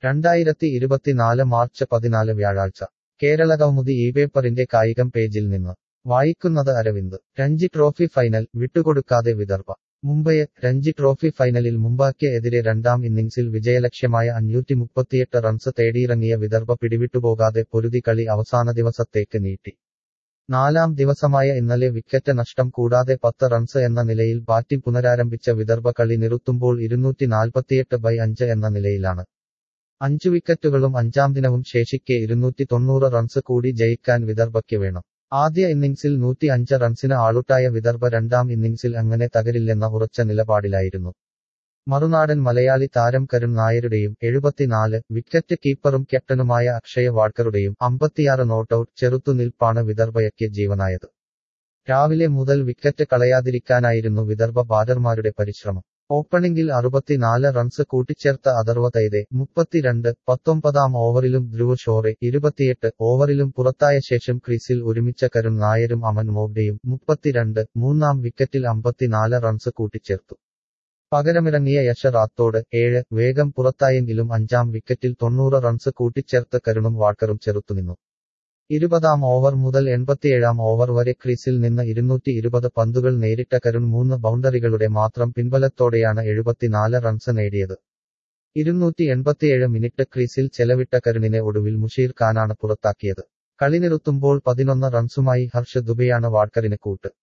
രണ്ടായിരത്തി ഇരുപത്തിനാല് മാർച്ച് പതിനാല് വ്യാഴാഴ്ച കേരളകൗമുദി ഈ പേപ്പറിന്റെ കായികം പേജിൽ നിന്ന് വായിക്കുന്നത് അരവിന്ദ് രഞ്ജി ട്രോഫി ഫൈനൽ വിട്ടുകൊടുക്കാതെ വിദർഭ മുംബൈ രഞ്ജി ട്രോഫി ഫൈനലിൽ മുംബൈക്ക് എതിരെ രണ്ടാം ഇന്നിംഗ്സിൽ വിജയലക്ഷ്യമായ അഞ്ഞൂറ്റി മുപ്പത്തിയെട്ട് റൺസ് തേടിയിറങ്ങിയ വിദർഭ പിടിവിട്ടുപോകാതെ പൊരുതി കളി അവസാന ദിവസത്തേക്ക് നീട്ടി നാലാം ദിവസമായ ഇന്നലെ വിക്കറ്റ് നഷ്ടം കൂടാതെ പത്ത് റൺസ് എന്ന നിലയിൽ ബാറ്റിംഗ് പുനരാരംഭിച്ച വിദർഭ കളി നിറുത്തുമ്പോൾ ഇരുന്നൂറ്റി നാൽപ്പത്തിയെട്ട് ബൈ അഞ്ച് എന്ന നിലയിലാണ് അഞ്ചു വിക്കറ്റുകളും അഞ്ചാം ദിനവും ശേഷിക്കെ ഇരുന്നൂറ്റി തൊണ്ണൂറ് റൺസ് കൂടി ജയിക്കാൻ വിദർഭയ്ക്ക് വേണം ആദ്യ ഇന്നിംഗ്സിൽ നൂറ്റി അഞ്ച് റൺസിന് ആളുട്ടായ വിദർഭ രണ്ടാം ഇന്നിംഗ്സിൽ അങ്ങനെ തകരില്ലെന്ന ഉറച്ച നിലപാടിലായിരുന്നു മറുനാടൻ മലയാളി താരം കരുൺ നായരുടെയും എഴുപത്തിനാല് വിക്കറ്റ് കീപ്പറും ക്യാപ്റ്റനുമായ അക്ഷയ വാഡ്കറുടെയും അമ്പത്തിയാറ് നോട്ടൌട്ട് ചെറുത്തുനിൽപ്പാണ് വിദർഭയ്ക്ക് ജീവനായത് രാവിലെ മുതൽ വിക്കറ്റ് കളയാതിരിക്കാനായിരുന്നു വിദർഭ ബാറ്റർമാരുടെ പരിശ്രമം ഓപ്പണിംഗിൽ അറുപത്തിനാല് റൺസ് കൂട്ടിച്ചേർത്ത അഥർവ തൈതെ മുപ്പത്തിരണ്ട് പത്തൊമ്പതാം ഓവറിലും ധ്രുവ ഷോറെ ഇരുപത്തിയെട്ട് ഓവറിലും പുറത്തായ ശേഷം ക്രീസിൽ ഒരുമിച്ച കരുൺ നായരും അമൻ മോബ്ഡയും മുപ്പത്തിരണ്ട് മൂന്നാം വിക്കറ്റിൽ അമ്പത്തിനാല് റൺസ് കൂട്ടിച്ചേർത്തു പകരമിറങ്ങിയ യശ റാത്തോട് ഏഴ് വേഗം പുറത്തായെങ്കിലും അഞ്ചാം വിക്കറ്റിൽ തൊണ്ണൂറ് റൺസ് കൂട്ടിച്ചേർത്ത് കരുണും വാഡ്കറും ചെറുത്തുനിന്നു ഇരുപതാം ഓവർ മുതൽ എൺപത്തിയേഴാം ഓവർ വരെ ക്രീസിൽ നിന്ന് ഇരുന്നൂറ്റി ഇരുപത് പന്തുകൾ നേരിട്ട കരുൺ മൂന്ന് ബൗണ്ടറികളുടെ മാത്രം പിൻബലത്തോടെയാണ് എഴുപത്തിനാല് റൺസ് നേടിയത് ഇരുന്നൂറ്റി എൺപത്തിയേഴ് മിനിറ്റ് ക്രീസിൽ ചെലവിട്ട കരുണിനെ ഒടുവിൽ മുഷീർ ഖാനാണ് പുറത്താക്കിയത് കളി നിറുത്തുമ്പോൾ പതിനൊന്ന് റൺസുമായി ഹർഷ ദുബെയാണ് വാഡ്കറിന് കൂട്ട്